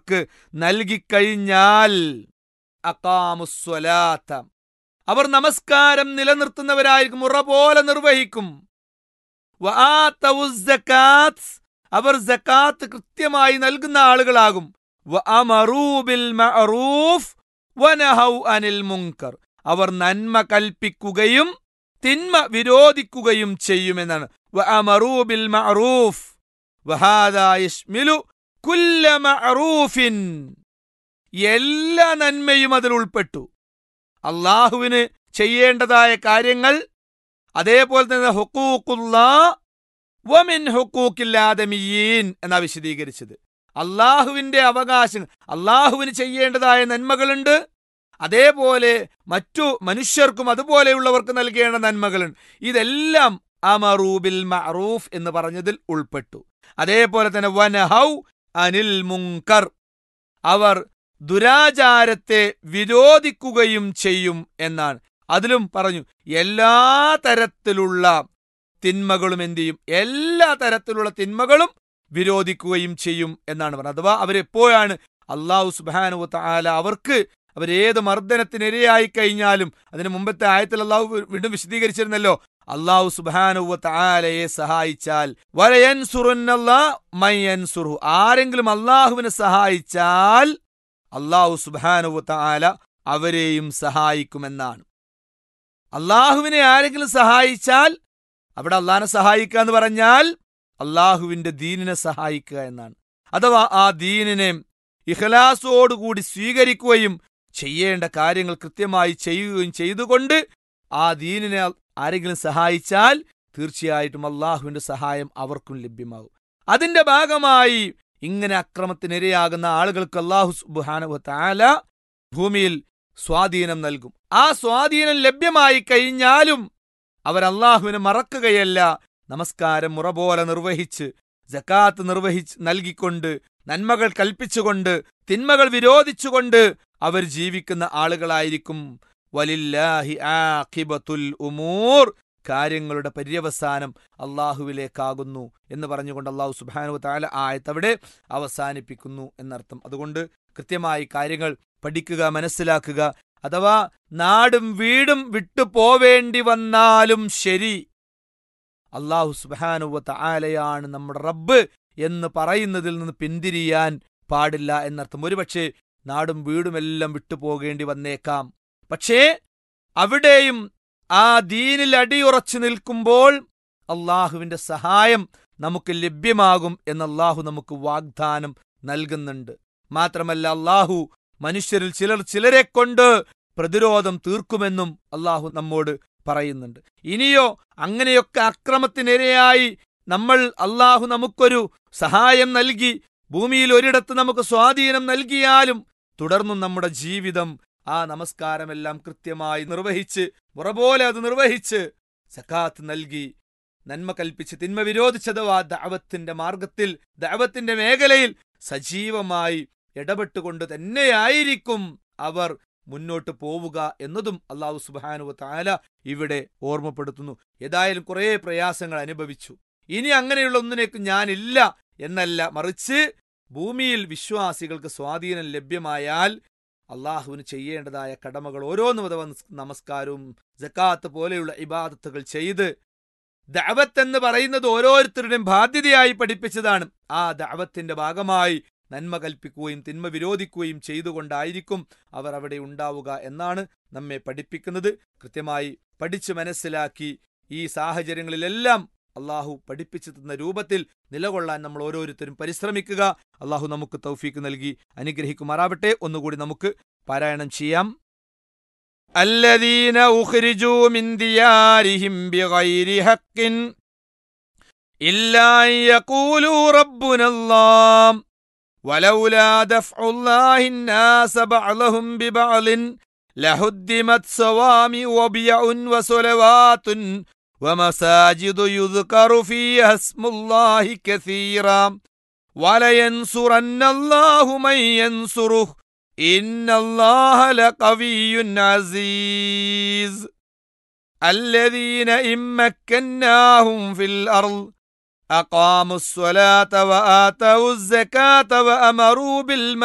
അവർക്ക് നൽകിക്കഴിഞ്ഞാൽ അക്കാമുസ്വലാത്ത അവർ നമസ്കാരം നിലനിർത്തുന്നവരായിരിക്കും മുറ പോലെ നിർവഹിക്കും വആത്തവുസ് സക്കാത്ത് അവർ സക്കാത്ത് കൃത്യമായി നൽകുന്ന ആളുകളാകും വഅമറൂ ബിൽ മഅറൂഫ് വനഹൗ അനിൽ മുങ്കർ അവർ നന്മ കൽപ്പിക്കുകയും തിന്മ വിരോധിക്കുകയും ചെയ്യുമെന്നാണ് വഅമറൂ ബിൽ മഅറൂഫ് വഹാദാ യശ്മിലു കുല്ല മഅറൂഫിൻ എല്ലാ നന്മയും അതിൽ ഉൾപ്പെട്ടു അള്ളാഹുവിന് ചെയ്യേണ്ടതായ കാര്യങ്ങൾ അതേപോലെ തന്നെ ഹുക്കൂക്കുല്ലാ വമിൻ ഹുക്കൂക്കില്ലാദമിയീൻ എന്നാ വിശദീകരിച്ചത് അള്ളാഹുവിന്റെ അവകാശങ്ങൾ അള്ളാഹുവിന് ചെയ്യേണ്ടതായ നന്മകളുണ്ട് അതേപോലെ മറ്റു മനുഷ്യർക്കും അതുപോലെയുള്ളവർക്ക് നൽകേണ്ട നന്മകളുണ്ട് ഇതെല്ലാം അമറൂബിൽ മഅറൂഫ് എന്ന് പറഞ്ഞതിൽ ഉൾപ്പെട്ടു അതേപോലെ തന്നെ വനഹൗ അനിൽ മുങ്കർ അവർ ദുരാചാരത്തെ വിരോധിക്കുകയും ചെയ്യും എന്നാണ് അതിലും പറഞ്ഞു എല്ലാ തരത്തിലുള്ള തിന്മകളും എന്ത് ചെയ്യും എല്ലാ തരത്തിലുള്ള തിന്മകളും വിരോധിക്കുകയും ചെയ്യും എന്നാണ് പറഞ്ഞത് അഥവാ അവരെപ്പോഴാണ് അള്ളാഹു സുബാനു താല അവർക്ക് അവരേത് മർദ്ദനത്തിനിരയായി കഴിഞ്ഞാലും അതിന് മുമ്പത്തെ ആയത്തിൽ അള്ളാഹു വീണ്ടും വിശദീകരിച്ചിരുന്നല്ലോ അള്ളാഹു സുബാനുവ താലയെ സഹായിച്ചാൽ വലയൻസുറുന്നല്ലാ ആരെങ്കിലും അള്ളാഹുവിനെ സഹായിച്ചാൽ അള്ളാഹു സുബാനുവ താല അവരെയും സഹായിക്കുമെന്നാണ് അള്ളാഹുവിനെ ആരെങ്കിലും സഹായിച്ചാൽ അവിടെ അള്ളാഹിനെ സഹായിക്കുക എന്ന് പറഞ്ഞാൽ അള്ളാഹുവിന്റെ ദീനിനെ സഹായിക്കുക എന്നാണ് അഥവാ ആ ദീനിനെ ഇഖലാസോടുകൂടി സ്വീകരിക്കുകയും ചെയ്യേണ്ട കാര്യങ്ങൾ കൃത്യമായി ചെയ്യുകയും ചെയ്തുകൊണ്ട് ആ ദീനിനെ ആരെങ്കിലും സഹായിച്ചാൽ തീർച്ചയായിട്ടും അള്ളാഹുവിന്റെ സഹായം അവർക്കും ലഭ്യമാകും അതിന്റെ ഭാഗമായി ഇങ്ങനെ അക്രമത്തിനിരയാകുന്ന ആളുകൾക്ക് അള്ളാഹു സുബാനു താല ഭൂമിയിൽ സ്വാധീനം നൽകും ആ സ്വാധീനം ലഭ്യമായി കഴിഞ്ഞാലും അവർ അള്ളാഹുവിനെ മറക്കുകയല്ല നമസ്കാരം മുറ പോലെ നിർവഹിച്ച് ജക്കാത്ത് നിർവഹിച്ച് നൽകിക്കൊണ്ട് നന്മകൾ കൽപ്പിച്ചുകൊണ്ട് തിന്മകൾ വിരോധിച്ചുകൊണ്ട് അവർ ജീവിക്കുന്ന ആളുകളായിരിക്കും വലില്ലാഹി ആഖിബത്തുൽ ഉമൂർ കാര്യങ്ങളുടെ പര്യവസാനം അള്ളാഹുവിലേക്കാകുന്നു എന്ന് പറഞ്ഞുകൊണ്ട് അള്ളാഹു സുബാനു താല ആയത്തവിടെ അവസാനിപ്പിക്കുന്നു എന്നർത്ഥം അതുകൊണ്ട് കൃത്യമായി കാര്യങ്ങൾ പഠിക്കുക മനസ്സിലാക്കുക അഥവാ നാടും വീടും വിട്ടു പോവേണ്ടി വന്നാലും ശരി അള്ളാഹു സുബാനുവത്ത ആലയാണ് നമ്മുടെ റബ്ബ് എന്ന് പറയുന്നതിൽ നിന്ന് പിന്തിരിയാൻ പാടില്ല എന്നർത്ഥം ഒരുപക്ഷെ നാടും വീടുമെല്ലാം വിട്ടുപോകേണ്ടി വന്നേക്കാം പക്ഷേ അവിടെയും ആ ദീനിൽ അടിയുറച്ചു നിൽക്കുമ്പോൾ അള്ളാഹുവിന്റെ സഹായം നമുക്ക് ലഭ്യമാകും എന്ന് അള്ളാഹു നമുക്ക് വാഗ്ദാനം നൽകുന്നുണ്ട് മാത്രമല്ല അള്ളാഹു മനുഷ്യരിൽ ചിലർ ചിലരെ കൊണ്ട് പ്രതിരോധം തീർക്കുമെന്നും അള്ളാഹു നമ്മോട് പറയുന്നുണ്ട് ഇനിയോ അങ്ങനെയൊക്കെ അക്രമത്തിനിരയായി നമ്മൾ അള്ളാഹു നമുക്കൊരു സഹായം നൽകി ഭൂമിയിൽ ഒരിടത്ത് നമുക്ക് സ്വാധീനം നൽകിയാലും തുടർന്നും നമ്മുടെ ജീവിതം ആ നമസ്കാരമെല്ലാം കൃത്യമായി നിർവഹിച്ച് മുറപോലെ അത് നിർവഹിച്ച് സക്കാത്ത് നൽകി നന്മ കൽപ്പിച്ച് തിന്മ വിരോധിച്ചതവാ ദാവത്തിന്റെ മാർഗത്തിൽ ദാവത്തിന്റെ മേഖലയിൽ സജീവമായി ഇടപെട്ടുകൊണ്ട് തന്നെയായിരിക്കും അവർ മുന്നോട്ട് പോവുക എന്നതും അള്ളാഹു സുബാനുവ താല ഇവിടെ ഓർമ്മപ്പെടുത്തുന്നു ഏതായാലും കുറേ പ്രയാസങ്ങൾ അനുഭവിച്ചു ഇനി അങ്ങനെയുള്ള ഒന്നിനേക്കും ഞാനില്ല എന്നല്ല മറിച്ച് ഭൂമിയിൽ വിശ്വാസികൾക്ക് സ്വാധീനം ലഭ്യമായാൽ അള്ളാഹുവിന് ചെയ്യേണ്ടതായ കടമകൾ ഓരോന്നും അഥവാ നമസ്കാരവും ജക്കാത്ത് പോലെയുള്ള ഇബാദത്തുകൾ ചെയ്ത് ദഅവത്ത് എന്ന് പറയുന്നത് ഓരോരുത്തരുടെയും ബാധ്യതയായി പഠിപ്പിച്ചതാണ് ആ ദഅവത്തിന്റെ ഭാഗമായി നന്മ കൽപ്പിക്കുകയും തിന്മ വിരോധിക്കുകയും ചെയ്തുകൊണ്ടായിരിക്കും അവർ അവിടെ ഉണ്ടാവുക എന്നാണ് നമ്മെ പഠിപ്പിക്കുന്നത് കൃത്യമായി പഠിച്ചു മനസ്സിലാക്കി ഈ സാഹചര്യങ്ങളിലെല്ലാം അള്ളാഹു പഠിപ്പിച്ചു തന്ന രൂപത്തിൽ നിലകൊള്ളാൻ നമ്മൾ ഓരോരുത്തരും പരിശ്രമിക്കുക അള്ളാഹു നമുക്ക് തൗഫീക്ക് നൽകി അനുഗ്രഹിക്കുമാറാവട്ടെ ഒന്നുകൂടി നമുക്ക് പാരായണം ചെയ്യാം الذين أخرجوا من ديارهم بغير حق إلا أن يقولوا ربنا الله ولولا دفع الله الناس بعضهم ببعض لهدمت صوامع وبيع وصلوات ومساجد يذكر فيها اسم الله كثيرا ولينصرن الله من ينصره إن الله لقوي عزيز الذين إن مكناهم في الأرض أقاموا الصلاة وآتوا الزكاة وأمروا بالمعروف